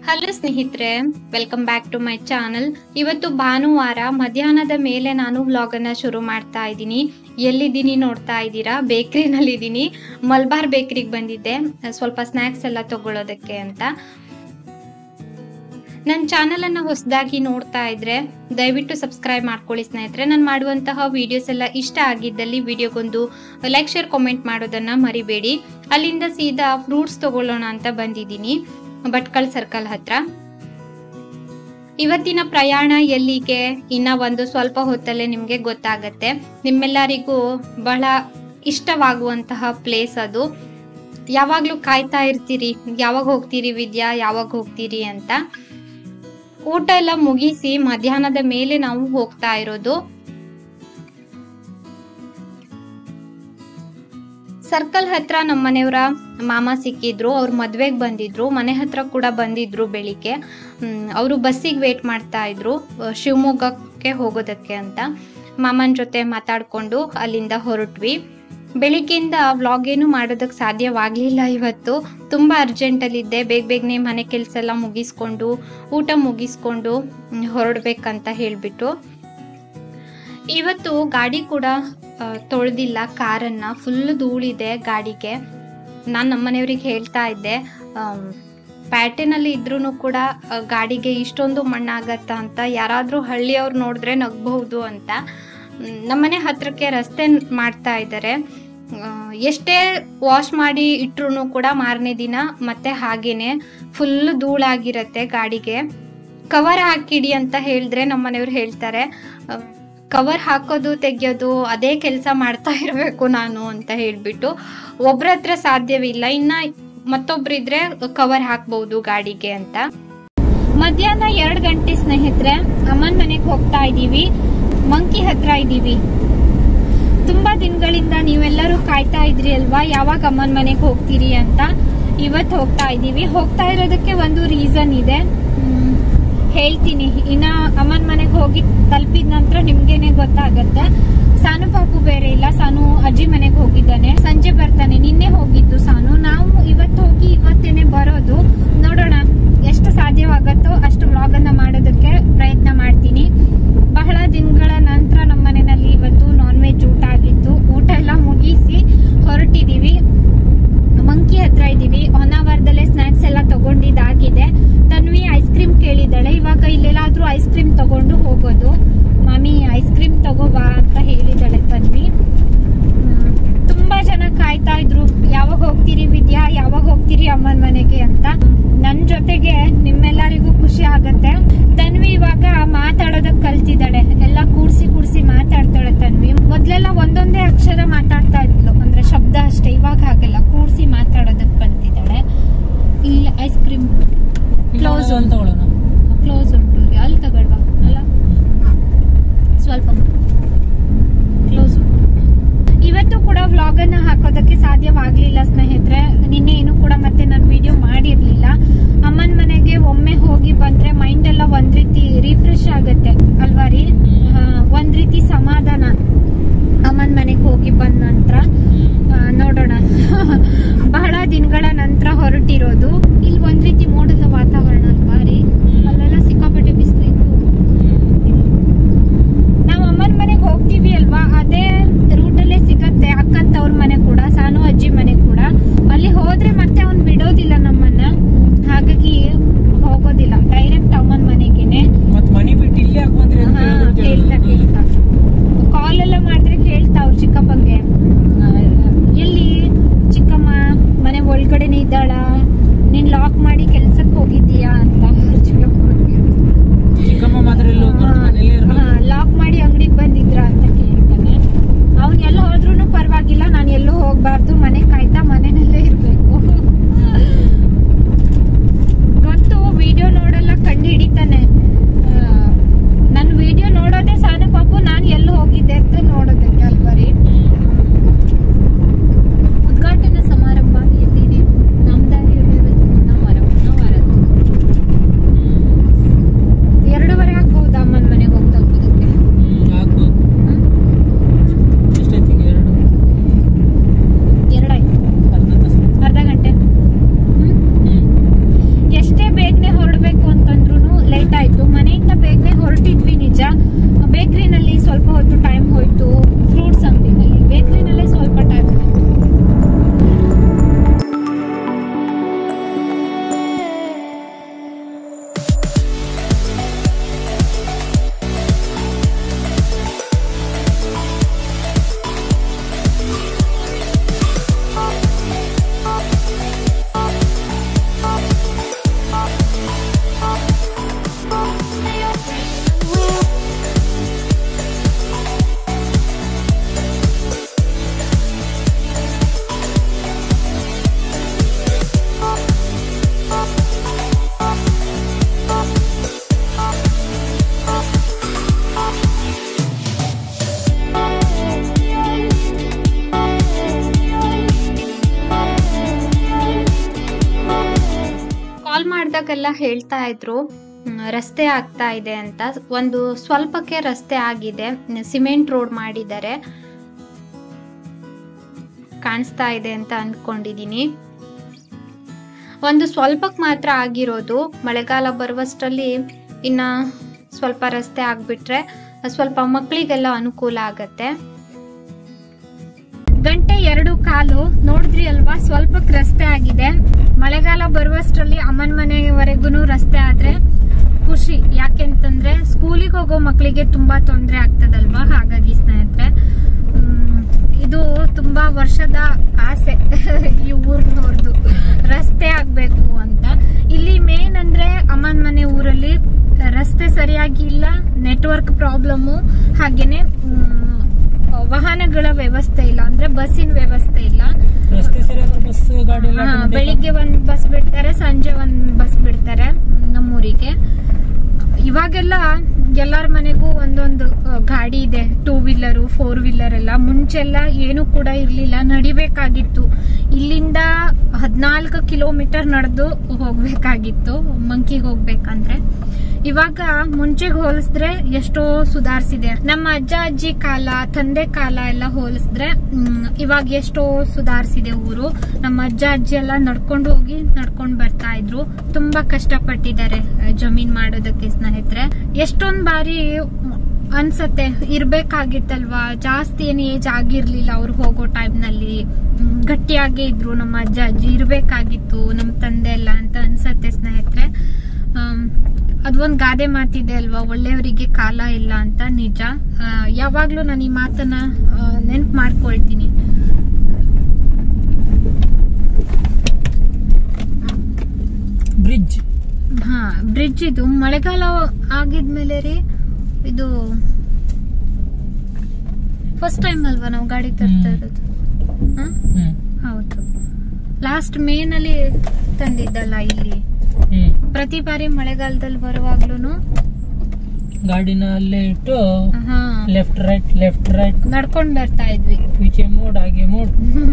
Hello ಸ್ನೇಹಿತರೆ welcome back to my channel ಇವತ್ತು ಭಾನುವಾರ ಮಧ್ಯಾಹ್ನದ ಮೇಲೆ ನಾನು ವ್ಲಾಗ್ ಅನ್ನ ಶುರು ಮಾಡ್ತಾ ಇದ್ದೀನಿ ಎಲ್ಲಿದ್ದೀನಿ ನೋಡ್ತಾ ಇದ್ದೀರಾ ಬೇಕ್ರಿನಲ್ಲಿ ಇದ್ದೀನಿ ಮಲ್ಬಾರ್ ಬೇಕ್ರಿಗೆ ಬಂದಿದ್ದೆ ಸ್ವಲ್ಪ ಸ್ನ್ಯಾಕ್ಸ್ ಎಲ್ಲ ತಗೊಳ್ಳೋದಕ್ಕೆ ಅಂತ ನನ್ನ ಚಾನಲ್ ಅನ್ನ ಹೊಸದಾಗಿ ನೋಡ್ತಾ ಇದ್ರೆ ದಯವಿಟ್ಟು ಸಬ್ಸ್ಕ್ರೈಬ್ ಮಾಡ್ಕೊಳ್ಳಿ ಸ್ನೇಹಿತರೆ ನಾನು ಮಾಡುವಂತಹ ವಿಡಿಯೋಸ್ ಎಲ್ಲ ಇಷ್ಟ ಆಗಿದ್ದಲ್ಲಿ ವಿಡಿಯೋಗೊಂದು ಲೈಕ್ ಶೇರ್ ಕಾಮೆಂಟ್ ಮಾಡೋದನ್ನ ಮರಿಬೇಡಿ ಅಲ್ಲಿಂದ ಸೀದಾ ಫ್ರೂಟ್ಸ್ ತಗೊಳ್ಳೋಣ ಅಂತ ಬಂದಿದ್ದೀನಿ ಭಟ್ಕಳ್ ಸರ್ಕಲ್ ಹತ್ರ ಇವತ್ತಿನ ಪ್ರಯಾಣ ಎಲ್ಲಿಗೆ ಇನ್ನ ಒಂದು ಸ್ವಲ್ಪ ಹೊತ್ತಲ್ಲೇ ನಿಮ್ಗೆ ಗೊತ್ತಾಗತ್ತೆ ನಿಮ್ಮೆಲ್ಲರಿಗೂ ಬಹಳ ಇಷ್ಟವಾಗುವಂತಹ ಪ್ಲೇಸ್ ಅದು ಯಾವಾಗ್ಲೂ ಕಾಯ್ತಾ ಇರ್ತೀರಿ ಯಾವಾಗ ಹೋಗ್ತೀರಿ ವಿದ್ಯಾ ಯಾವಾಗ ಹೋಗ್ತೀರಿ ಅಂತ ಊಟ ಎಲ್ಲ ಮುಗಿಸಿ ಮಧ್ಯಾಹ್ನದ ಮೇಲೆ ನಾವು ಹೋಗ್ತಾ ಇರೋದು ಸರ್ಕಲ್ ಹತ್ರ ನಮ್ಮ ಮನೆಯವರ ಮಾಮ ಸಿಕ್ಕಿದ್ರು ಅವ್ರ ಮದ್ವೆಗೆ ಬಂದಿದ್ರು ಮನೆ ಹತ್ರ ಕೂಡ ಬಂದಿದ್ರು ಬೆಳಿಗ್ಗೆ ಅವರು ಬಸ್ಸಿಗೆ ವೇಟ್ ಮಾಡ್ತಾ ಇದ್ರು ಅಹ್, ಶಿವಮೊಗ್ಗಕ್ಕೆ ಹೋಗೋದಕ್ಕೆ ಅಂತ ಮಾಮನ ಜೊತೆ ಮಾತಾಡ್ಕೊಂಡು ಅಲ್ಲಿಂದ ಹೊರಟ್ವಿ ಬೆಳಿಗ್ಗೆಯಿಂದ ವ್ಲಾಗ್ ಏನು ಮಾಡೋದಕ್ಕೆ ಸಾಧ್ಯವಾಗಲಿಲ್ಲ ಇವತ್ತು ತುಂಬ ಅರ್ಜೆಂಟಲ್ಲಿದ್ದೆ ಬೇಗ ಬೇಗನೆ ಮನೆ ಕೆಲಸ ಎಲ್ಲ ಮುಗಿಸ್ಕೊಂಡು ಊಟ ಮುಗಿಸ್ಕೊಂಡು ಹ್ಮ್, ಹೊರಡ್ಬೇಕಂತ ಹೇಳಿಬಿಟ್ಟು ಇವತ್ತು ಗಾಡಿ ಕೂಡ ತೊಳೆದಿಲ್ಲ ಕಾರನ್ನ ಫುಲ್ ಧೂಳಿದೆ ಗಾಡಿಗೆ ನಾನು ನಮ್ಮನೆಯವ್ರಿಗೆ ಹೇಳ್ತಾ ಇದ್ದೆ ಆಮ್, ಪ್ಯಾಟೆನಲ್ಲಿ ಇದ್ರೂ ಕೂಡ ಆ, ಗಾಡಿಗೆ ಇಷ್ಟೊಂದು ಮಣ್ಣಾಗತ್ತಾ ಅಂತ ಯಾರಾದರೂ ಹಳ್ಳಿಯವ್ರು ನೋಡಿದ್ರೆ ನಗ್ಬಹುದು ಅಂತ ಮ್, ನಮ್ಮನೆ ಹತ್ರಕ್ಕೆ ರಸ್ತೆ ಮಾಡ್ತಾ ಇದ್ದಾರೆ ಆ, ಎಷ್ಟೇ ವಾಶ್ ಮಾಡಿ ಇಟ್ರು ಕೂಡ ಮಾರನೇ ದಿನ ಮತ್ತೆ ಹಾಗೇನೆ ಫುಲ್ ಧೂಳಾಗಿರತ್ತೆ ಗಾಡಿಗೆ ಕವರ್ ಹಾಕಿಡಿ ಅಂತ ಹೇಳಿದ್ರೆ ನಮ್ಮ ಮನೆಯವ್ರು ಹೇಳ್ತಾರೆ ಕವರ್ ಹಾಕೋದು ತೆಗಿಯೋದು ಅದೇ ಕೆಲಸ ಮಾಡ್ತಾ ಇರಬೇಕು ನಾನು ಅಂತ ಹೇಳ್ಬಿಟ್ಟು ಒಬ್ರ ಹತ್ರ ಸಾಧ್ಯವಿಲ್ಲ ಇನ್ನ ಮತ್ತೊಬ್ರಿದ್ರೆ ಕವರ್ ಹಾಕ್ಬಹುದು ಗಾಡಿಗೆ ಅಂತ ಮಧ್ಯಾಹ್ನ ಎರಡು ಗಂಟೆ ಸ್ನೇಹಿತರೆ ಅಮ್ಮನ್ ಮನೆಗೆ ಹೋಗ್ತಾ ಇದೀವಿ ಮಂಕಿ ಹತ್ರ ಇದೀವಿ ತುಂಬಾ ದಿನಗಳಿಂದ ನೀವೆಲ್ಲರೂ ಕಾಯ್ತಾ ಇದ್ರಿ ಅಲ್ವಾ ಯಾವಾಗ ಅಮ್ಮನ್ ಮನೆಗೆ ಹೋಗ್ತೀರಿ ಅಂತ ಇವತ್ತು ಹೋಗ್ತಾ ಇದೀವಿ ಹೋಗ್ತಾ ಇರೋದಕ್ಕೆ ಒಂದು ರೀಸನ್ ಇದೆ ಹ್ಮ್, ಹೇಳ್ತೀನಿ ಇನ್ನ ಅಮ್ಮನ್ ಮನೆಗೆ ಹೋಗಿ ತಲುಪಿದ ನಂತರ ನಿಮ್ಗೇನೆ ಗೊತ್ತಾಗತ್ತೆ ಸಾನು ಪಾಪು ಬೇರೆ ಇಲ್ಲ ಸಾನು ಅಜ್ಜಿ ಮನೆಗೆ ಹೋಗಿದ್ದಾನೆ ಸಂಜೆ ಬರ್ತಾನೆ ನಿನ್ನೆ ಹೋಗಿದ್ದು ಸಾನು ನಾವು ಇವತ್ತು ಹೋಗಿ ಇವತ್ತೇನೆ ಬರೋದು ನೋಡೋಣ ಎಷ್ಟು ಸಾಧ್ಯವಾಗತ್ತೋ ಅಷ್ಟು ವ್ಲಾಗ್ ಅನ್ನ ಮಾಡೋದಕ್ಕೆ ಪ್ರಯತ್ನ ಮಾಡ್ತೀನಿ ಬಹಳ ದಿನಗಳ ನಂತರ ನಮ್ಮ ಮನೆಯಲ್ಲಿ ಇವತ್ತು ನಾನ್ ವೆಜ್ ಊಟ ಆಗಿತ್ತು ಊಟ ಎಲ್ಲ ಮುಗಿಸಿ ಹೊರಟಿದೀವಿ ಮಂಕಿ ಹತ್ರ ಇದೀವಿ ಹೊನ್ನಾವರದಲ್ಲೇ ಸ್ನಾಕ್ಸ್ ಎಲ್ಲ ತಗೊಂಡಿದ್ದಾಗಿದೆ ತನ್ವಿ ಐಸ್ ಕ್ರೀಮ್ ಕೇಳಿದ್ದಾಳೆ ಇವಾಗ ಇಲ್ಲೆಲ್ಲಾದ್ರೂ ಐಸ್ ಕ್ರೀಮ್ ತಗೊಂಡು ಹೋಗೋದು ಮಾಮಿ ಐಸ್ ಕ್ರೀಮ್ ತಗೋಬಾ ಅಂತ ಹೇಳಿದಾಳೆ ತನ್ವಿ ಹ್ಮ್. ತುಂಬಾ ಜನ ಕಾಯ್ತಾ ಇದ್ರು ಯಾವಾಗ ಹೋಗ್ತೀರಿ ವಿದ್ಯಾ ಯಾವಾಗ ಹೋಗ್ತೀರಿ ಅಮ್ಮನ ಮನೆಗೆ ಅಂತ ನನ್ ಜೊತೆಗೆ ನಿಮ್ಮೆಲ್ಲರಿಗೂ ಖುಷಿ ಆಗತ್ತೆ ತನ್ವಿ ಇವಾಗ ಮಾತಾಡೋದಕ್ ಕಲ್ತಿದ್ದಾಳೆ ಎಲ್ಲ ಕೂಡ್ಸಿ ಕೂಡ್ಸಿ ಮಾತಾಡ್ತಾಳೆ ತನ್ವಿ ಮೊದ್ಲೆಲ್ಲ ಒಂದೊಂದೇ ಅಕ್ಷರ ಮಾತಾಡ್ತಾ ಇದ್ಲು ಅಂದ್ರೆ ಶಬ್ದ ಅಷ್ಟೇ ಇವಾಗ ಹಾಗೆಲ್ಲ ಕೂಡ್ಸಿ ಮಾತಾಡೋದಕ್ ಕಲ್ತಿದ್ದಾಳೆ ಇಲ್ಲ ಐಸ್ ಕ್ರೀಮ್ Close. ಅಲ್ಲಿ ತಗೊಳ್ಳೋಣ ಕ್ಲೋಸ್ ಉಂಟು ಅಲ್ಲಿ ತಗೊಳ್ವಾ ಅಲ್ಲ ಸ್ವಲ್ಪ ಕ್ಲೋಸ್ ಉಂಟು ಇವತ್ತು ಕೂಡ ವ್ಲಾಗ್ ಅನ್ನ ಹಾಕೋದಕ್ಕೆ ಸಾಧ್ಯವಾಗ್ಲಿಲ್ಲ ಸ್ನೇಹಿತರೆ ನಿನ್ನೆ ಏನು ಕೂಡ ಮತ್ತೆ ನಾನು ವಿಡಿಯೋ ಮಾಡಿರ್ಲಿಲ್ಲ ಅಮ್ಮನ ಮನೆಗೆ ಒಮ್ಮೆ ಹೋಗಿ ಬಂದ್ರೆ ಮೈಂಡ್ ಎಲ್ಲ ಒಂದ್ ರೀತಿ ರಿಫ್ರೆಶ್ ಆಗುತ್ತೆ ಅಲ್ವಾ ರೀ ಆ, ಒಂದ್ ರೀತಿ ಸಮಾಧಾನ ಅಮ್ಮನ ಮನೆಗೆ ಹೋಗಿ ಬಂದ ನಂತರ ಆ, ನೋಡೋಣ ಬಹಳ ದಿನಗಳ ನಂತರ ಹೊರಟಿರೋದು ಇಲ್ಲಿ ಒಂದ್ ರೀತಿ ಮೋಡದ ವಾತಾವರಣ ಅಲ್ವಾ ರೀ ಅಲ್ಲೆಲ್ಲ ಸಿಕ್ಕಾಪಟ್ಟೆ ಬಿಸಿಲಿತ್ತು ನಾವು ಅಮ್ಮನ ಮನೆಗೆ ಹೋಗ್ತೀವಿ ಅಲ್ವಾ ಅದೇ ರೂಟಲ್ಲೇ ಸಿಗತ್ತೆ ಅಕ್ಕನ್ ತವ್ರ ಮನೆ ಕೂಡ ಸಾನು ಅಜ್ಜಿ ಮನೆ ಕೂಡ ಅಲ್ಲಿ ಹೋದ್ರೆ ಮತ್ತೆ ಅವ್ನ್ ಬಿಡೋದಿಲ್ಲ ನಮ್ಮನ್ನ ಹಾಗಾಗಿ ಹೋಗೋದಿಲ್ಲ ಡೈರೆಕ್ಟ್ ಅಮ್ಮನ ಮನೆಗೇನೆ ಮತ್ ಮನಿ ಬಿಟ್ಟು ಇಲ್ಲಿ ಯಾಕೆ ಬಂದ್ರಿ ಅಂತ ಹಾ, ಕೇಳ್ಬಿಟ್ಟು ಕೇಳ್ತಾ ಕೇಳ್ತಾ ಕಾಲ್ ಎಲ್ಲ ಮಾಡಿದ್ರೆ ಕೇಳ್ತಾ ಅವ್ರ ಚಿಕ್ಕಪ್ಪಂಗೆ ಆ, ಎಲ್ಲಿ ಚಿಕ್ಕಮ್ಮ ಮನೆ ಒಳಗಡೆನೆ ಇದ್ದಾಳ ನೀನ್ ಲಾಕ್ ಮಾಡಿ ಕೆಲ್ಸಕ್ಕೆ ಹೋಗಿದ್ದೀಯ ಎಲ್ಲ ಹೇಳ್ತಾ ಇದ್ರು ಮ್, ರಸ್ತೆ ಆಗ್ತಾ ಇದೆ ಅಂತ ಒಂದು ಸ್ವಲ್ಪಕ್ಕೆ ರಸ್ತೆ ಆಗಿದೆ ಸಿಮೆಂಟ್ ರೋಡ್ ಮಾಡಿದ್ದಾರೆ ಕಾಣಿಸ್ತಾ ಇದೆ ಅಂತ ಅಂದ್ಕೊಂಡಿದ್ದೀನಿ ಒಂದು ಸ್ವಲ್ಪಕ್ಕೆ ಮಾತ್ರ ಆಗಿರೋದು ಮಳೆಗಾಲ ಬರುವಷ್ಟರಲ್ಲಿ ಇನ್ನ ಸ್ವಲ್ಪ ರಸ್ತೆ ಆಗ್ಬಿಟ್ರೆ ಸ್ವಲ್ಪ ಮಕ್ಕಳಿಗೆಲ್ಲ ಅನುಕೂಲ ಆಗತ್ತೆ ಗಂಟೆ ಎರಡು ಕಾಲು ನೋಡಿದ್ರಿ ಅಲ್ವಾ ಸ್ವಲ್ಪಕ್ಕೆ ರಸ್ತೆ ಆಗಿದೆ ಮಳೆಗಾಲ ಬರುವಷ್ಟರಲ್ಲಿ ಅಮ್ಮನ ಮನೆವರೆಗೂ ರಸ್ತೆ ಆದ್ರೆ ಖುಷಿ ಯಾಕೆಂತಂದ್ರೆ ಸ್ಕೂಲಿಗೆ ಹೋಗೋ ಮಕ್ಕಳಿಗೆ ತುಂಬಾ ತೊಂದರೆ ಆಗ್ತದಲ್ವಾ ಹಾಗಾಗಿ ಸ್ನೇಹಿತರೆ ಹ್ಮ್, ಇದು ತುಂಬಾ ವರ್ಷದ ಆಸೆ ಈ ಊರ್ನವ್ರದ್ದು ರಸ್ತೆ ಆಗ್ಬೇಕು ಅಂತ ಇಲ್ಲಿ ಮೇನ್ ಅಂದ್ರೆ ಅಮ್ಮನ ಮನೆ ಊರಲ್ಲಿ ರಸ್ತೆ ಸರಿಯಾಗಿ ಇಲ್ಲ ನೆಟ್ವರ್ಕ್ ಪ್ರಾಬ್ಲಮ್ಮು ಹಾಗೇನೆ ಹ್ಮ್, ವಾಹನಗಳ ವ್ಯವಸ್ಥೆ ಇಲ್ಲ ಅಂದ್ರೆ ಬಸ್ಸಿನ ವ್ಯವಸ್ಥೆ ಇಲ್ಲ ರಸ್ತೆ ಸರಿಯಾದ ಬಸ್ ಗಾಡಿ ಎಲ್ಲ ಹಾ, ಬಂದ್ರೆ ಬೆಳಿಗ್ಗೆ ಒಂದ್ ಬಸ್ ಬಿಡ್ತಾರೆ ಸಂಜೆ ಒಂದ್ ಬಸ್ ಬಿಡ್ತಾರೆ ನಮ್ಮೂರಿಗೆ ಇವಾಗೆಲ್ಲ ಎಲ್ಲಾರ ಮನೆಗೂ ಒಂದೊಂದು ಆ, ಗಾಡಿ ಇದೆ ಟೂ ವೀಲರು ಫೋರ್ ವೀಲರ್ ಎಲ್ಲ ಮುಂಚೆಲ್ಲ ಏನು ಕೂಡ ಇರ್ಲಿಲ್ಲ ನಡಿಬೇಕಾಗಿತ್ತು ಇಲ್ಲಿಂದ ಹದಿನಾಲ್ಕು ಕಿಲೋಮೀಟರ್ ನಡೆದು ಹೋಗ್ಬೇಕಾಗಿತ್ತು ಮಂಕಿಗೆ ಹೋಗ್ಬೇಕಂದ್ರೆ ಇವಾಗ ಮುಂಚೆಗೆ ಹೋಲಿಸಿದ್ರೆ ಎಷ್ಟೋ ಸುಧಾರಿಸಿದೆ ನಮ್ಮ ಅಜ್ಜ ಅಜ್ಜಿ ಕಾಲ ತಂದೆ ಕಾಲ ಎಲ್ಲ ಹೋಲಿಸಿದ್ರೆ ಮ್, ಇವಾಗ ಎಷ್ಟೋ ಸುಧಾರಿಸಿದೆ ಊರು ನಮ್ಮ ಅಜ್ಜ ಅಜ್ಜಿ ಎಲ್ಲ ನಡ್ಕೊಂಡು ಹೋಗಿ ನಡ್ಕೊಂಡು ಬರ್ತಾ ಇದ್ರು ತುಂಬಾ ಕಷ್ಟಪಟ್ಟಿದ್ದಾರೆ ಆ, ಜಮೀನ್ ಮಾಡೋದಕ್ಕೆ ಸ್ನೇಹಿತರೆ ಎಷ್ಟೊಂದ್ ಬಾರಿ ಅನ್ಸತ್ತೆ ಇರ್ಬೇಕಾಗಿತ್ತಲ್ವಾ ಜಾಸ್ತಿ ಏನ್ ಏಜ್ ಆಗಿರ್ಲಿಲ್ಲ ಅವ್ರು ಹೋಗೋ ಟೈಮ್ ನಲ್ಲಿ ಮ್, ಗಟ್ಟಿಯಾಗೇ ಇದ್ರು ನಮ್ಮ ಅಜ್ಜ ಅಜ್ಜಿ ಇರ್ಬೇಕಾಗಿತ್ತು ನಮ್ಮ ತಂದೆ ಎಲ್ಲ ಅಂತ ಅನ್ಸತ್ತೆ ಸ್ನೇಹಿತರೆ ಆಮ್, ಅದೊಂದ್ ಗಾದೆ ಮಾತಿದೆ ಅಲ್ವಾ ಒಳ್ಳೆಯವರಿಗೆ ಕಾಲ ಇಲ್ಲ ಅಂತ ನಿಜ ಆ, ಯಾವಾಗ್ಲೂ ನಾನು ಈ ಮಾತನ್ನ ನೆನ್ಪು ಮಾಡ್ಕೊಳ್ತೀನಿ ಬ್ರಿಡ್ಜ್ ಹಾ ಬ್ರಿಡ್ಜ್ ಇದು ಮಳೆಗಾಲ ಆಗಿದ್ಮೇಲೆ ರೀ ಇದು ಫಸ್ಟ್ ಟೈಮ್ ಅಲ್ವಾ ನಾವು ಗಾಡಿ ತರ್ತಾ ಹ್ಮ್. ಇರೋದು ಹಾ? ಹ್ಮ್ ಹೌದು ಲಾಸ್ಟ್ ಮೇ ನಲ್ಲಿ ತಂದಿದ್ದಲ್ಲ ಇಲ್ಲಿ ಹ್ಮ್ ಪ್ರತಿ ಬಾರಿ ಮಳೆಗಾಲದಲ್ಲಿ ಬರುವಾಗ್ಲೂನು ಗಾಡಿನ ಅಲ್ಲೇ ಇಟ್ಟು ಹಾ ಲೆಫ್ಟ್ ರೈಟ್ ಲೆಫ್ಟ್ ರೈಟ್ ನಡ್ಕೊಂಡ್ ಬರ್ತಾ ಇದ್ವಿ ಪೀಚೆ ಮೋಡ್ ಹಾಗೆ ಮೋಡ್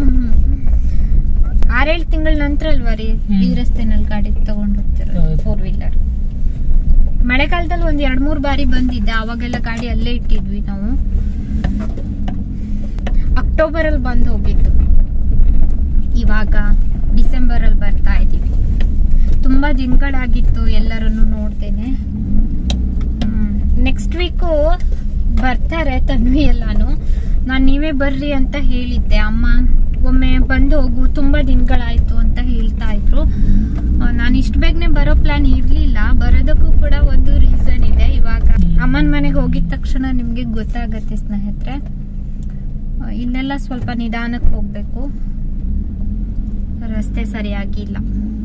ಆರೇಳು ತಿಂಗಳ ನಂತರ ಅಲ್ವಾ ರೀ ಹ್ಮ್. ಈ ರಸ್ತೆನಲ್ಲಿ ಗಾಡಿ ತಗೊಂಡ್ ಹೋಗ್ತಿರೋದು ಹೌದು. ಫೋರ್ ವೀಲರ್ ಮಳೆಗಾಲದಲ್ಲಿ ಒಂದ್ ಎರಡ್ ಮೂರ್ ಬಾರಿ ಬಂದಿದ್ದೆ ಅವಾಗೆಲ್ಲ ಗಾಡಿ ಅಲ್ಲೇ ಇಟ್ಟಿದ್ವಿ ನಾವು ಅಕ್ಟೋಬರ್ ಅಲ್ಲಿ ಬಂದು ಹೋಗಿದ್ದು ಇವಾಗ ಡಿಸೆಂಬರ್ ಅಲ್ಲಿ ಬರ್ತಾ ಇದೀವಿ ತುಂಬಾ ದಿನಗಳಾಗಿತ್ತು ಎಲ್ಲರನ್ನು ನೋಡ್ತೇನೆ ನೆಕ್ಸ್ಟ್ ವೀಕು ಬರ್ತಾರೆ ತನ್ವಿ ಎಲ್ಲಾನು ನಾನ್ ನೀವೇ ಬರ್ರಿ ಅಂತ ಹೇಳಿದ್ದೆ ಅಮ್ಮ ಒಮ್ಮೆ ಬಂದು ಹೋಗು ತುಂಬಾ ದಿನಗಳಾಯ್ತು ಅಂತ ಹೇಳ್ತಾ ಇದ್ರು ನಾನು ಇಷ್ಟು ಬೇಗನೆ ಬರೋ ಪ್ಲಾನ್ ಇರ್ಲಿಲ್ಲ ಬರೋದಕ್ಕೂ ಕೂಡ ಒಂದು ರೀಸನ್ ಇದೆ ಇವಾಗ ಅಮ್ಮನ ಮನೆಗೆ ಹೋಗಿದ ತಕ್ಷಣ ನಿಮ್ಗೆ ಗೊತ್ತಾಗತ್ತೆ ಸ್ನೇಹಿತರೆ ಆ, ಇಲ್ಲೆಲ್ಲ ಸ್ವಲ್ಪ ನಿಧಾನಕ್ಕೆ ಹೋಗ್ಬೇಕು ರಸ್ತೆ ಸರಿಯಾಗಿಲ್ಲ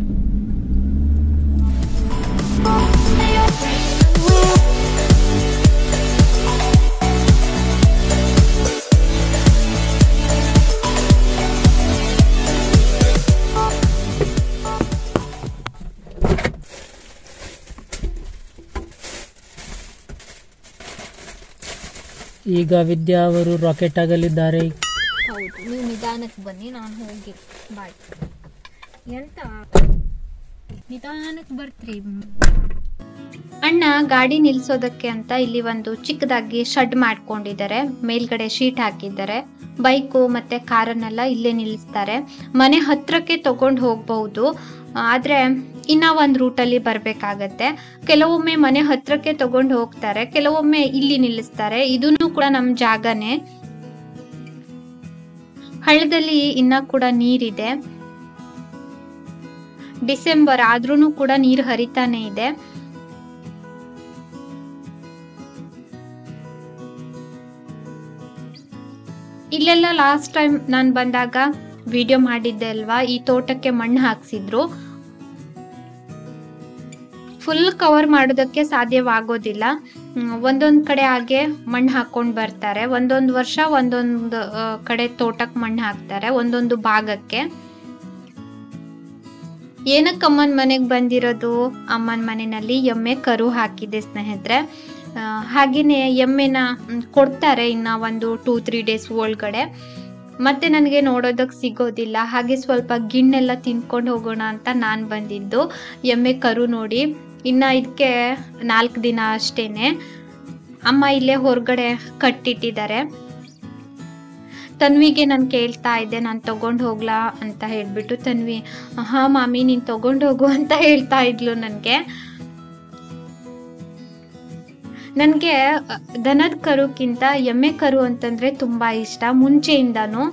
ಈಗ ವಿದ್ಯಾ ಅವರು ರಾಕೆಟ್ ಆಗಲಿದ್ದಾರೆ ಹೌದು ನೀವು ನಿಧಾನಕ್ಕೆ ಬನ್ನಿ ನಾನು ಹೋಗಿ ಬಾಯ್ ಎಂತ ನಿಧಾನಕ್ಕೆ ಬರ್ತ್ರಿ ಅಣ್ಣ ಗಾಡಿ ನಿಲ್ಸೋದಕ್ಕೆ ಅಂತ ಇಲ್ಲಿ ಒಂದು ಚಿಕ್ಕದಾಗಿ ಶೆಡ್ ಮಾಡ್ಕೊಂಡಿದ್ದಾರೆ ಮೇಲ್ಗಡೆ ಶೀಟ್ ಹಾಕಿದ್ದಾರೆ ಬೈಕು ಮತ್ತೆ ಕಾರನ್ನೆಲ್ಲ ಇಲ್ಲೇ ನಿಲ್ಲಿಸ್ತಾರೆ ಮನೆ ಹತ್ರಕ್ಕೆ ತಗೊಂಡು ಹೋಗ್ಬಹುದು ಆದ್ರೆ ಇನ್ನ ಒಂದು ರೂಟಲ್ಲಿ ಬರ್ಬೇಕಾಗತ್ತೆ ಕೆಲವೊಮ್ಮೆ ಮನೆ ಹತ್ರಕ್ಕೆ ತಗೊಂಡು ಹೋಗ್ತಾರೆ ಕೆಲವೊಮ್ಮೆ ಇಲ್ಲಿ ನಿಲ್ಲಿಸ್ತಾರೆ ಇದನ್ನು ಕೂಡ ನಮ್ಮ ಜಾಗನೇ ಹಳ್ಳದಲ್ಲಿ ಇನ್ನ ಕೂಡ ನೀರಿದೆ ಡಿಸೆಂಬರ್ ಆದ್ರೂ ಕೂಡ ನೀರು ಹರಿತಾನೆ ಇದೆ ಇಲ್ಲೆಲ್ಲ ಲಾಸ್ಟ್ ಟೈಮ್ ನಾನು ಬಂದಾಗ ವಿಡಿಯೋ ಮಾಡಿದ್ದೆ ಅಲ್ವಾ ಈ ತೋಟಕ್ಕೆ ಮಣ್ಣು ಹಾಕ್ಸಿದ್ರು ಫುಲ್ ಕವರ್ ಮಾಡೋದಕ್ಕೆ ಸಾಧ್ಯವಾಗೋದಿಲ್ಲ ಹ್ಮ್, ಒಂದೊಂದ್ ಕಡೆ ಹಾಗೆ ಮಣ್ಣು ಹಾಕೊಂಡು ಬರ್ತಾರೆ ಒಂದೊಂದು ವರ್ಷ ಒಂದೊಂದು ಆ, ಕಡೆ ತೋಟಕ್ಕೆ ಮಣ್ಣು ಹಾಕ್ತಾರೆ ಒಂದೊಂದು ಭಾಗಕ್ಕೆ ಏನಕ್ಕೆ ಅಮ್ಮನ ಮನೆಗೆ ಬಂದಿರೋದು ಅಮ್ಮನ ಮನೆಯಲ್ಲಿ ಎಮ್ಮೆ ಕರು ಹಾಕಿದೆ ಸ್ನೇಹಿತರೆ ಆ, ಹಾಗೇನೆ ಎಮ್ಮೆನ ಮ್, ಕೊಡ್ತಾರೆ ಇನ್ನ ಒಂದು ಟೂ ತ್ರೀ ಡೇಸ್ ಒಳಗಡೆ ಮತ್ತೆ ನನಗೆ ನೋಡೋದಕ್ಕೆ ಸಿಗೋದಿಲ್ಲ ಹಾಗೆ ಸ್ವಲ್ಪ ಗಿಣ್ಣೆಲ್ಲ ತಿನ್ಕೊಂಡು ಹೋಗೋಣ ಅಂತ ನಾನು ಬಂದಿದ್ದು ಎಮ್ಮೆ ಕರು ನೋಡಿ ಇನ್ನು ಇದಕ್ಕೆ ನಾಲ್ಕು ದಿನ ಅಷ್ಟೇನೆ ಅಮ್ಮ ಇಲ್ಲೇ ಹೊರಗಡೆ ಕಟ್ಟಿಟ್ಟಿದ್ದಾರೆ ತನ್ವಿಗೆ ನಾನು ಕೇಳ್ತಾ ಇದ್ದೆ ನಾನು ತಗೊಂಡು ಹೋಗ್ಲಾ ಅಂತ ಹೇಳ್ಬಿಟ್ಟು ತನ್ವಿ ಹಾಂ ಮಾಮಿ ನೀನು ತಗೊಂಡು ಹೋಗು ಅಂತ ಹೇಳ್ತಾ ಇದ್ಲು ನನಗೆ ನನಗೆ ದನದ ಕರುಕ್ಕಿಂತ ಎಮ್ಮೆ ಕರು ಅಂತಂದ್ರೆ ತುಂಬಾ ಇಷ್ಟ ಮುಂಚೆಯಿಂದಾನು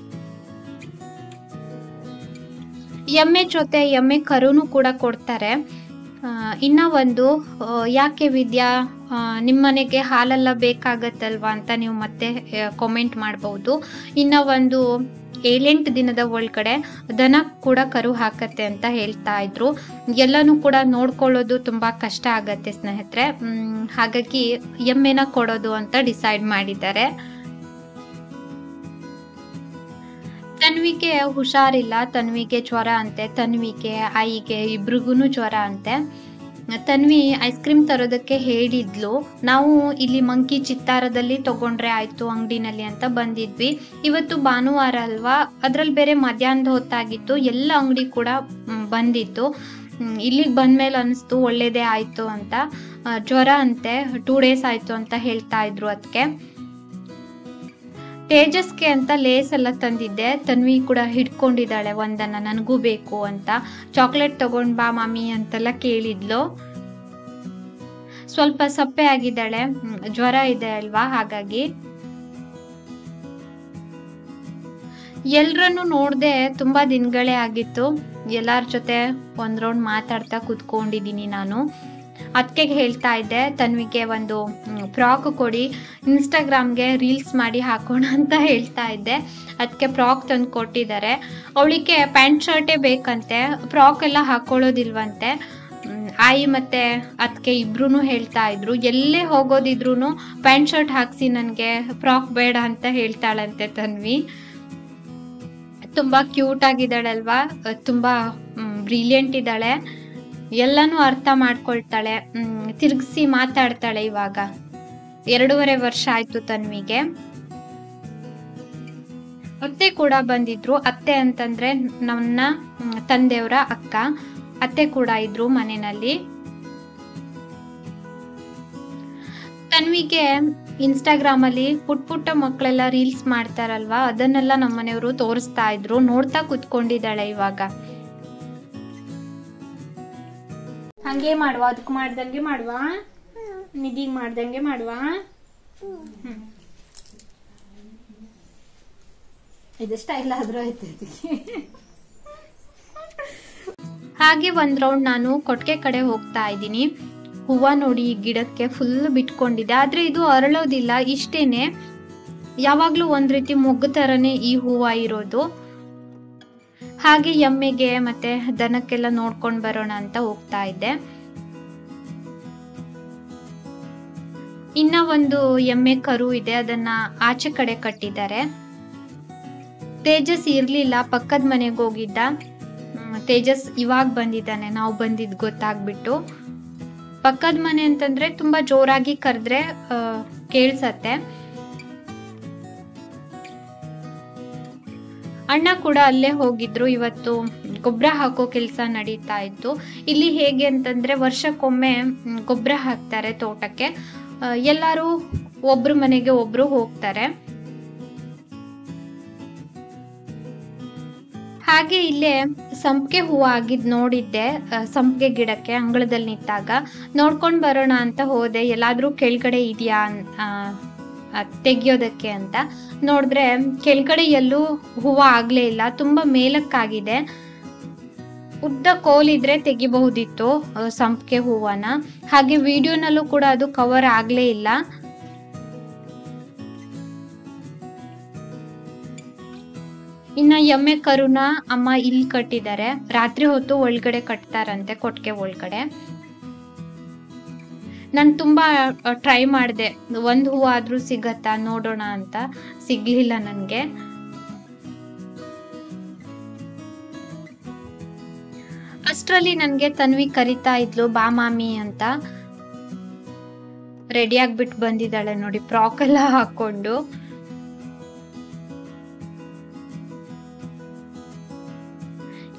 ಎಮ್ಮೆ ಜೊತೆ ಎಮ್ಮೆ ಕರುನು ಕೂಡ ಕೊಡ್ತಾರೆ ಆ, ಇನ್ನ ಒಂದು ಆ, ಯಾಕೆ ವಿದ್ಯಾ ನಿಮ್ಮ ಮನೆಗೆ ಹಾಲೆಲ್ಲ ಬೇಕಾಗತ್ತಲ್ವಾ ಅಂತ ನೀವು ಮತ್ತೆ ಕಾಮೆಂಟ್ ಮಾಡ್ಬೋದು ಇನ್ನ ಒಂದು ಏಳೆಂಟು ದಿನದ ಒಳಗಡೆ ದನ ಕೂಡ ಕರು ಹಾಕತ್ತೆ ಅಂತ ಹೇಳ್ತಾ ಇದ್ರು ಎಲ್ಲನೂ ಕೂಡ ನೋಡ್ಕೊಳ್ಳೋದು ತುಂಬಾ ಕಷ್ಟ ಆಗತ್ತೆ ಸ್ನೇಹಿತರೆ ಮ್, ಹಾಗಾಗಿ ಎಮ್ಮೆನ ಕೊಡೋದು ಅಂತ ಡಿಸೈಡ್ ಮಾಡಿದ್ದಾರೆ ತನ್ವಿಗೆ ಹುಷಾರಿಲ್ಲ ತನ್ವಿಗೆ ಜ್ವರ ಅಂತೆ ತನ್ವಿಗೆ ಆಯಿಗೆ ಇಬ್ರಿಗೂ ಜ್ವರ ಅಂತೆ ತನ್ವಿ ಐಸ್ ಕ್ರೀಮ್ ತರೋದಕ್ಕೆ ಹೇಳಿದ್ಲು ನಾವು ಇಲ್ಲಿ ಮಂಕಿ ಚಿತ್ತಾರದಲ್ಲಿ ತಗೊಂಡ್ರೆ ಆಯ್ತು ಅಂಗಡಿನಲ್ಲಿ ಅಂತ ಬಂದಿದ್ವಿ ಇವತ್ತು ಭಾನುವಾರ ಅಲ್ವಾ ಅದ್ರಲ್ಲಿ ಬೇರೆ ಮಧ್ಯಾಹ್ನದ ಹೊತ್ತಾಗಿತ್ತು ಎಲ್ಲ ಅಂಗಡಿ ಕೂಡ ಮ್, ಬಂದಿತ್ತು ಮ್, ಇಲ್ಲಿಗೆ ಬಂದ್ಮೇಲೆ ಅನಿಸ್ತು ಒಳ್ಳೇದೇ ಆಯ್ತು ಅಂತ ಆ, ಜ್ವರ ಅಂತೆ ಟೂ ಡೇಸ್ ಆಯ್ತು ಅಂತ ಹೇಳ್ತಾ ಇದ್ರು ಅದಕ್ಕೆ ತೇಜಸ್ಗೆ ಅಂತ ಲೇಸ್ ಎಲ್ಲ ತಂದಿದ್ದೆ ತನ್ವಿ ಕೂಡ ಹಿಡ್ಕೊಂಡಿದ್ದಾಳೆ ಒಂದನ್ನ ನನಗೂ ಬೇಕು ಅಂತ ಚಾಕ್ಲೇಟ್ ತಗೊಂಡ್ ಬಾ ಮಾಮಿ ಅಂತೆಲ್ಲ ಕೇಳಿದ್ಲು ಸ್ವಲ್ಪ ಸಪ್ಪೆ ಆಗಿದ್ದಾಳೆ ಹ್ಮ್, ಜ್ವರ ಇದೆ ಅಲ್ವಾ ಹಾಗಾಗಿ ಎಲ್ರನ್ನು ನೋಡ್ದೆ ತುಂಬಾ ದಿನಗಳೇ ಆಗಿತ್ತು ಎಲ್ಲಾರ ಜೊತೆ ಒಂದ್ ರೌಂಡ್ ಮಾತಾಡ್ತಾ ಕುತ್ಕೊಂಡಿದ್ದೀನಿ ನಾನು ಅದಕ್ಕೆ ಹೇಳ್ತಾ ಇದ್ದೆ ತನ್ವಿಗೆ ಒಂದು ಫ್ರಾಕ್ ಕೊಡಿ ಇನ್ಸ್ಟಾಗ್ರಾಮ್ಗೆ ರೀಲ್ಸ್ ಮಾಡಿ ಹಾಕೋಣ ಅಂತ ಹೇಳ್ತಾ ಇದ್ದೆ ಅದಕ್ಕೆ ಫ್ರಾಕ್ ತಂದು ಕೊಟ್ಟಿದ್ದಾರೆ ಅವಳಿಗೆ ಪ್ಯಾಂಟ್ ಶರ್ಟೇ ಬೇಕಂತೆ ಫ್ರಾಕ್ ಎಲ್ಲ ಹಾಕೊಳ್ಳೋದಿಲ್ವಂತೆ ಮ್, ಆಯಿ ಮತ್ತೆ ಅದಕ್ಕೆ ಇಬ್ರು ಹೇಳ್ತಾ ಇದ್ರು ಎಲ್ಲೇ ಹೋಗೋದಿದ್ರು ಪ್ಯಾಂಟ್ ಶರ್ಟ್ ಹಾಕ್ಸಿ ನನಗೆ ಫ್ರಾಕ್ ಬೇಡ ಅಂತ ಹೇಳ್ತಾಳಂತೆ ತನ್ವಿ ತುಂಬಾ ಕ್ಯೂಟ್ ಆಗಿದ್ದಾಳಲ್ವಾ ಅಹ್, ತುಂಬಾ ಬ್ರಿಲಿಯಂಟ್ ಇದ್ದಾಳೆ ಎಲ್ಲನೂ ಅರ್ಥ ಮಾಡ್ಕೊಳ್ತಾಳೆ ತಿರುಗಿಸಿ ಮಾತಾಡ್ತಾಳೆ ಇವಾಗ ಎರಡೂವರೆ ವರ್ಷ ಆಯ್ತು ತನ್ವಿಗೆ ಅತ್ತೆ ಕೂಡ ಬಂದಿದ್ರು ಅತ್ತೆ ಅಂತಂದ್ರೆ ನನ್ನ ಮ್, ತಂದೆಯವರ ಅಕ್ಕ ಅತ್ತೆ ಕೂಡ ಇದ್ರು ಮನೆಯಲ್ಲಿ ತನ್ವಿಗೆ ಇನ್ಸ್ಟಾಗ್ರಾಮ್ ಅಲ್ಲಿ ಪುಟ್ ಪುಟ್ಟ ಮಕ್ಕಳೆಲ್ಲ ರೀಲ್ಸ್ ಮಾಡ್ತಾರಲ್ವಾ ಅದನ್ನೆಲ್ಲ ನಮ್ಮ ಮನೆಯವರು ತೋರಿಸ್ತಾ ಇದ್ರು ನೋಡ್ತಾ ಕುತ್ಕೊಂಡಿದ್ದಾಳೆ ಇವಾಗ ಹಂಗೆ ಮಾಡುವ ಅದಕ್ಕೆ ಮಾಡ್ದಂಗೆ ಮಾಡುವ ನಿಧಿಗ್ ಮಾಡ್ದಂಗೆ ಮಾಡುವ ಹ್ಮ್. ಇದು ಸ್ಟೈಲ್ ಆದ್ರೂ ಆಯ್ತು ಇದಕ್ಕೆ ಹಾಗೆ ಒಂದ್ ರೌಂಡ್ ನಾನು ಕೊಟ್ಟಿಗೆ ಕಡೆ ಹೋಗ್ತಾ ಇದ್ದೀನಿ ಹೂವ ನೋಡಿ ಈ ಗಿಡಕ್ಕೆ ಫುಲ್ ಬಿಟ್ಕೊಂಡಿದೆ ಆದ್ರೆ ಇದು ಅರಳೋದಿಲ್ಲ ಇಷ್ಟೇನೆ ಯಾವಾಗ್ಲೂ ಒಂದ್ ರೀತಿ ಮೊಗ್ಗು ತರನೇ ಈ ಹೂವ ಇರೋದು ಹಾಗೆ ಎಮ್ಮೆಗೆ ಮತ್ತೆ ದನಕ್ಕೆಲ್ಲ ನೋಡ್ಕೊಂಡ್ ಬರೋಣ ಅಂತ ಹೋಗ್ತಾ ಇದ್ದೆ ಇನ್ನ ಒಂದು ಎಮ್ಮೆ ಕರು ಇದೆ ಅದನ್ನ ಆಚೆ ಕಡೆ ಕಟ್ಟಿದ್ದಾರೆ ತೇಜಸ್ ಇರ್ಲಿಲ್ಲ ಪಕ್ಕದ ಮನೆಗೆ ಹೋಗಿದ್ದ ಹ್ಮ್, ತೇಜಸ್ ಇವಾಗ ಬಂದಿದ್ದಾನೆ ನಾವು ಬಂದಿದ್ ಗೊತ್ತಾಗ್ಬಿಟ್ಟು ಪಕ್ಕದ ಮನೆ ಅಂತಂದ್ರೆ ತುಂಬಾ ಜೋರಾಗಿ ಕರೆದ್ರೆ ಕೇಳ್ಸತ್ತೆ ಅಣ್ಣ ಕೂಡ ಅಲ್ಲೇ ಹೋಗಿದ್ರು ಇವತ್ತು ಗೊಬ್ಬರ ಹಾಕೋ ಕೆಲಸ ನಡೀತಾ ಇತ್ತು ಇಲ್ಲಿ ಹೇಗೆ ಅಂತಂದ್ರೆ ವರ್ಷಕ್ಕೊಮ್ಮೆ ಗೊಬ್ಬರ ಹಾಕ್ತಾರೆ ತೋಟಕ್ಕೆ ಆ, ಎಲ್ಲರೂ ಒಬ್ರು ಮನೆಗೆ ಒಬ್ರು ಹೋಗ್ತಾರೆ ಹಾಗೆ ಇಲ್ಲೇ ಸಂಪಿಗೆ ಹೂವು ಆಗಿದ್ ನೋಡಿದ್ದೆ ಆ, ಸಂಪಿಗೆ ಗಿಡಕ್ಕೆ ಅಂಗಳದಲ್ಲಿ ನಿಂತಾಗ ನೋಡ್ಕೊಂಡ್ ಬರೋಣ ಅಂತ ಹೋದೆ ಎಲ್ಲಾದ್ರೂ ಕೆಳಗಡೆ ಇದೆಯಾ ತೆಗಿಯೋದಕ್ಕೆ ಅಂತ ನೋಡಿದ್ರೆ ಕೆಳಗಡೆ ಎಲ್ಲೂ ಹೂವು ಆಗ್ಲೇ ಇಲ್ಲ ತುಂಬಾ ಮೇಲಕ್ಕಾಗಿದೆ ಉದ್ದ ಕೋಲಿದ್ರೆ ತೆಗಿಬಹುದಿತ್ತು ಆ, ಸಂಪಿಗೆ ಹೂವನ ಹಾಗೆ ವಿಡಿಯೋನಲ್ಲೂ ಕೂಡ ಅದು ಕವರ್ ಆಗ್ಲೇ ಇಲ್ಲ ಇನ್ನ ಎಮ್ಮೆ ಕರುನ ಅಮ್ಮ ಇಲ್ಲಿ ಕಟ್ಟಿದ್ದಾರೆ ರಾತ್ರಿ ಹೊತ್ತು ಒಳಗಡೆ ಕಟ್ತಾರಂತೆ ಕೊಟ್ಟಿಗೆ ಒಳಗಡೆ ನಾನು ತುಂಬಾ ಟ್ರೈ ಮಾಡಿದೆ ಒಂದು ಹೂವು ಆದ್ರೂ ಸಿಗತ್ತಾ ನೋಡೋಣ ಅಂತ ಸಿಗ್ಲಿಲ್ಲ ನನಗೆ ಅಷ್ಟರಲ್ಲಿ ನನಗೆ ತನ್ವಿ ಕರಿತಾ ಇದ್ಲು ಬಾ ಮಾಮಿ ಅಂತ ರೆಡಿ ಆಗ್ಬಿಟ್ಟು ಬಂದಿದ್ದಾಳೆ ನೋಡಿ ಫ್ರಾಕ್ ಎಲ್ಲ ಹಾಕೊಂಡು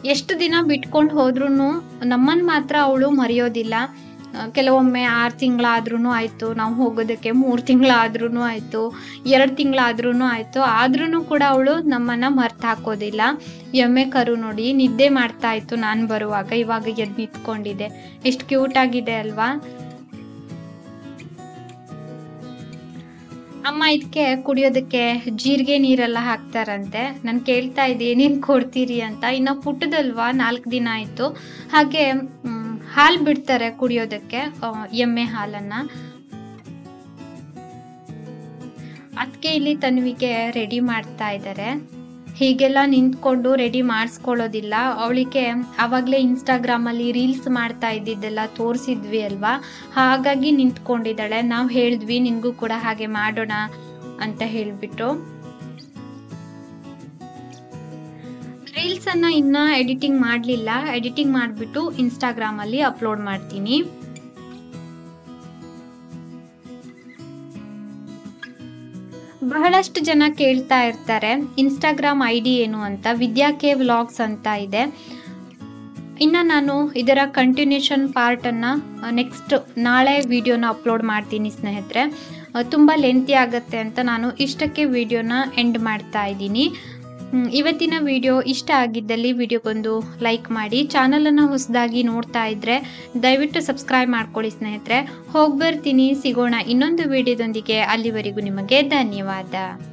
ಎಷ್ಟು ದಿನ ಬಿಟ್ಕೊಂಡು ಹೋದ್ರೂ ನಮ್ಮನ್ನು ಮಾತ್ರ ಅವಳು ಮರೆಯೋದಿಲ್ಲ ಆ, ಕೆಲವೊಮ್ಮೆ ಆರು ತಿಂಗಳಾದ್ರೂ ಆಯಿತು ನಾವು ಹೋಗೋದಕ್ಕೆ ಮೂರು ತಿಂಗಳಾದ್ರೂ ಆಯಿತು ಎರಡು ತಿಂಗಳಾದ್ರೂ ಆಯಿತು ಆದ್ರೂ ಕೂಡ ಅವಳು ನಮ್ಮನ್ನು ಮರ್ತು ಹಾಕೋದಿಲ್ಲ ಎಮ್ಮೆ ಕರು ನೋಡಿ ನಿದ್ದೆ ಮಾಡ್ತಾ ಇತ್ತು ನಾನು ಬರುವಾಗ ಇವಾಗ ಎದ್ದು ನಿಂತ್ಕೊಂಡಿದೆ ಎಷ್ಟು ಕ್ಯೂಟ್ ಆಗಿದೆ ಅಲ್ವಾ ಅಮ್ಮ ಇದಕ್ಕೆ ಕುಡಿಯೋದಕ್ಕೆ ಜೀರಿಗೆ ನೀರೆಲ್ಲ ಹಾಕ್ತಾರಂತೆ ನಾನು ಕೇಳ್ತಾ ಇದ್ದೆ ಏನೇನು ಕೊಡ್ತೀರಿ ಅಂತ ಇನ್ನು ಪುಟ್ಟದಲ್ವಾ ನಾಲ್ಕು ದಿನ ಆಯಿತು ಹಾಗೆ ಹಾಲು ಬಿಡ್ತಾರೆ ಕುಡಿಯೋದಕ್ಕೆ ಆ, ಎಮ್ಮೆ ಹಾಲನ್ನು ಅದಕ್ಕೆ ಇಲ್ಲಿ ತನ್ವಿಗೆ ರೆಡಿ ಮಾಡ್ತಾ ಇದ್ದಾರೆ ಹೀಗೆಲ್ಲ ನಿಂತ್ಕೊಂಡು ರೆಡಿ ಮಾಡಿಸ್ಕೊಳ್ಳೋದಿಲ್ಲ ಅವಳಿಗೆ ಆವಾಗಲೇ ಇನ್ಸ್ಟಾಗ್ರಾಮಲ್ಲಿ ರೀಲ್ಸ್ ಮಾಡ್ತಾ ಇದ್ದಿದ್ದೆಲ್ಲ ತೋರಿಸಿದ್ವಿ ಅಲ್ವಾ ಹಾಗಾಗಿ ನಿಂತ್ಕೊಂಡಿದ್ದಾಳೆ ನಾವು ಹೇಳಿದ್ವಿ ನಿನಗೂ ಕೂಡ ಹಾಗೆ ಮಾಡೋಣ ಅಂತ ಹೇಳಿಬಿಟ್ಟು ರೀಲ್ಸನ್ನು ಇನ್ನೂ ಎಡಿಟಿಂಗ್ ಮಾಡಲಿಲ್ಲ ಎಡಿಟಿಂಗ್ ಮಾಡಿಬಿಟ್ಟು ಇನ್ಸ್ಟಾಗ್ರಾಮಲ್ಲಿ ಅಪ್ಲೋಡ್ ಮಾಡ್ತೀನಿ ಬಹಳಷ್ಟು ಜನ ಕೇಳ್ತಾ ಇರ್ತಾರೆ ಇನ್ಸ್ಟಾಗ್ರಾಮ್ ಐ ಡಿ ಏನು ಅಂತ ವಿದ್ಯಾಕೆ ವ್ಲಾಗ್ಸ್ ಅಂತ ಇದೆ ಇನ್ನು ನಾನು ಇದರ ಕಂಟಿನ್ಯೂಷನ್ ಪಾರ್ಟನ್ನು ನೆಕ್ಸ್ಟ್ ನಾಳೆ ವಿಡಿಯೋನ ಅಪ್ಲೋಡ್ ಮಾಡ್ತೀನಿ ಸ್ನೇಹಿತರೆ ತುಂಬ ಲೆಂತಿ ಆಗುತ್ತೆ ಅಂತ ನಾನು ಇಷ್ಟಕ್ಕೆ ವಿಡಿಯೋನ ಎಂಡ್ ಮಾಡ್ತಾ ಇದ್ದೀನಿ ಹ್ಮ್, ಇವತ್ತಿನ ವಿಡಿಯೋ ಇಷ್ಟ ಆಗಿದ್ದಲ್ಲಿ ವಿಡಿಯೋಗೊಂದು ಲೈಕ್ ಮಾಡಿ ಚಾನಲನ್ನು ಹೊಸದಾಗಿ ನೋಡ್ತಾ ಇದ್ದರೆ ದಯವಿಟ್ಟು ಸಬ್ಸ್ಕ್ರೈಬ್ ಮಾಡ್ಕೊಳ್ಳಿ ಸ್ನೇಹಿತರೆ ಹೋಗಿ ಬರ್ತೀನಿ ಸಿಗೋಣ ಇನ್ನೊಂದು ವಿಡಿಯೋದೊಂದಿಗೆ ಅಲ್ಲಿವರೆಗೂ ನಿಮಗೆ ಧನ್ಯವಾದ